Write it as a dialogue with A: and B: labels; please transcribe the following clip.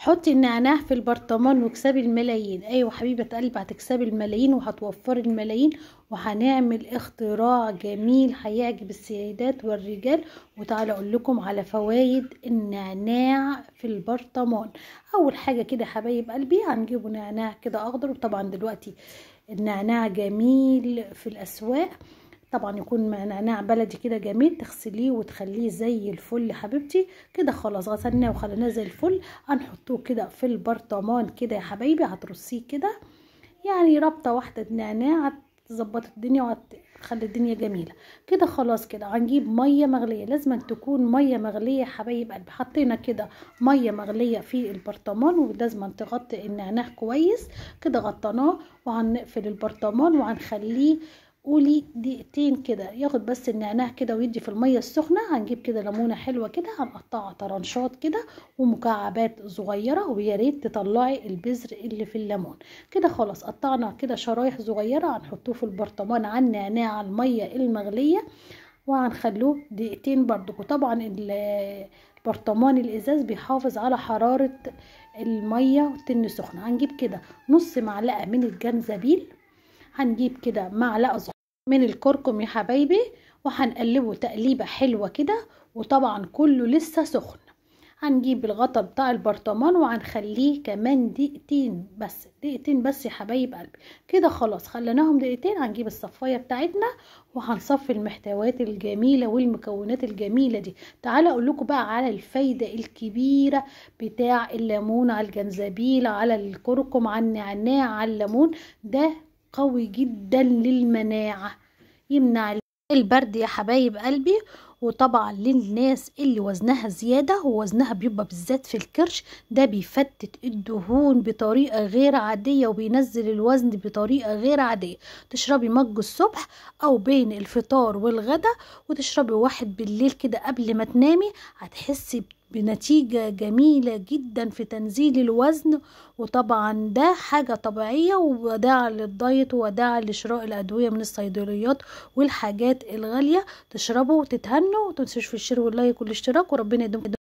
A: حطي النعناع في البرطمان واكسبي الملايين ايوه حبيبه قلبي هتكسبي الملايين وهتوفري الملايين وهنعمل اختراع جميل هيعجب السيدات والرجال وتعالى اقول لكم على فوائد النعناع في البرطمان اول حاجه كده حبايب قلبي هنجيبوا نعناع كده اخضر وطبعا دلوقتي النعناع جميل في الاسواق طبعا يكون نعناع بلدي كده جميل تغسليه وتخليه زي الفل حبيبتي كده خلاص غسلناه وخليناه زي الفل هنحطوه كده في البرطمان كده يا حبايبي هترصيه كده يعني ربطه واحده نعناع هتظبط الدنيا وهتخلي الدنيا جميله كده خلاص كده هنجيب ميه مغليه لازم تكون ميه مغليه يا حبايب قلبي حطينا كده ميه مغليه في البرطمان ولازم تغطي النعناع كويس كده غطيناه وهنقفل البرطمان وهنخليه قولي دقيقتين كده ياخد بس النعناع كده ويدي في الميه السخنه هنجيب كده ليمونه حلوه كده هنقطعها طرنشات كده ومكعبات صغيره ويا ريت تطلعي البذر اللي في الليمون كده خلاص قطعنا كده شرايح صغيره هنحطوه في البرطمان على النعناع على الميه المغليه وهنخلوه دقيقتين برضو وطبعا البرطمان الازاز بيحافظ على حراره الميه والتن سخنه هنجيب كده نص معلقه من الجنزبيل هنجيب كده معلقه صغيره من الكركم يا حبايبي وهنقلبه تقليبه حلوه كده وطبعا كله لسه سخن هنجيب الغطا بتاع البرطمان وهنخليه كمان دقيقتين بس دقيقتين بس يا حبايب قلبي كده خلاص خليناهم دقيقتين هنجيب الصفايه بتاعتنا وهنصفي المحتويات الجميله والمكونات الجميله دي تعالى اقول لكم بقى على الفايده الكبيره بتاع الليمون على الجنزبيل على الكركم على النعناع على الليمون ده قوي جدا للمناعة يمنع البرد يا حبايب قلبي وطبعا للناس اللي وزنها زيادة ووزنها بيبقى بالذات في الكرش ده بيفتت الدهون بطريقة غير عادية وبينزل الوزن بطريقة غير عادية تشربي مج الصبح او بين الفطار والغدا وتشربي واحد بالليل كده قبل ما تنامي هتحسي بنتيجة جميلة جدا في تنزيل الوزن وطبعا ده حاجة طبيعية ووداعا للدايت ووداعا لشراء الأدوية من الصيدليات والحاجات الغالية تشربوا وتتهنوا وتنسوش في الشير واللايك والاشتراك وربنا يدوم